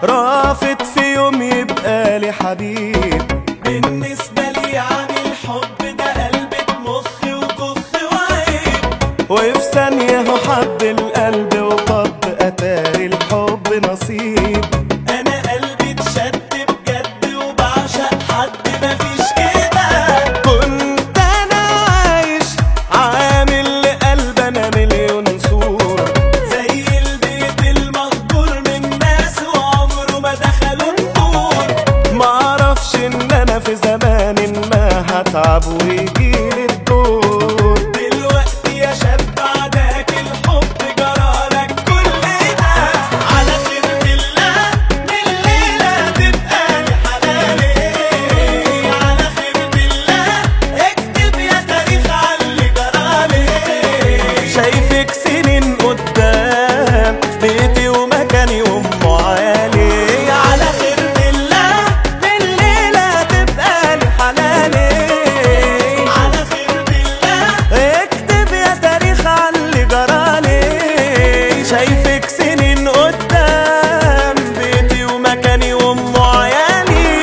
رافض في يوم يبقى لي حبيب بالنسبة لي يعني الحب ده قلبك مخ وكخ وعيب وفي ثانية هو حب القلب وطب أتاري الحب نصيب أنا قلبي اتشد بجد وبعشق حد مفيش كده كنت أنا عايش عامل لقلب أنا مليون صورة زي البيت المهجور من ناس وعمره ما دخلوا النور معرفش إن أنا في زمان ما هتعب ويجيلي الدور دلوقتي يا شاب بعدك الحب جرالك كل ده على خير بالله بالليلة تبقى لي حلالي على خير بالله اكتب يا تاريخ على اللي جرالي شايفك سنين قدام بيتي ومكاني وأم عالي على خير بالله بالليلة تبقى لي حلالي على خير بالله اكتب يا تاريخ على اللي جرالي شايفك سنين قدام بيتي ومكاني وام عيالي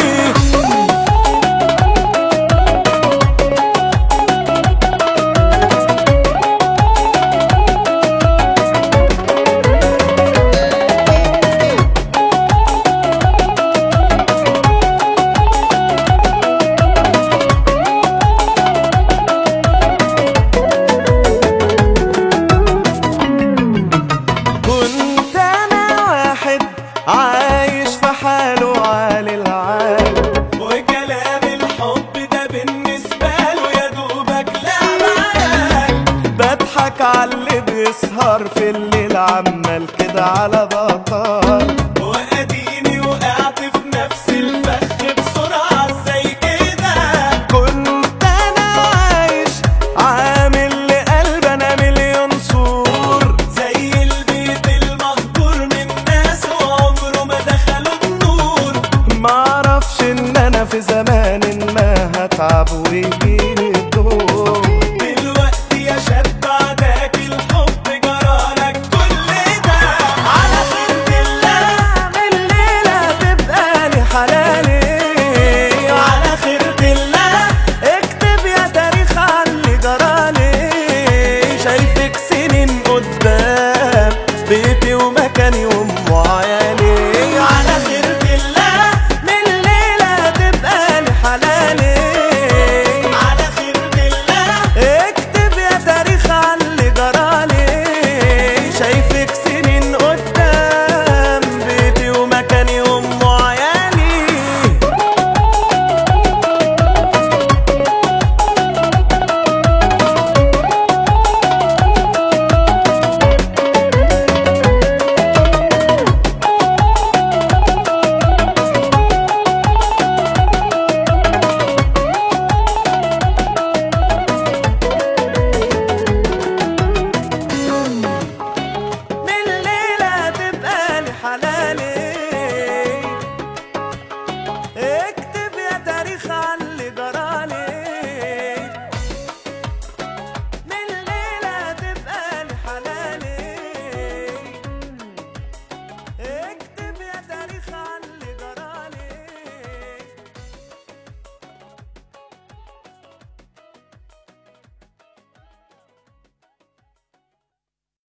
كنت انا واحد عايش في حاله عالي العال وكلام الحب ده بالنسبة له يا دوبك لعب عيال بضحك على اللي بيسهر في الليل عمال كده على بطال واديني وقعت في نفس الفخ بسرعة زي كده كنت انا عايش عامل لقلب انا مليون سور زي البيت المهجور من ناس وعمره ما دخلوا النور معرفش ان انا في زمان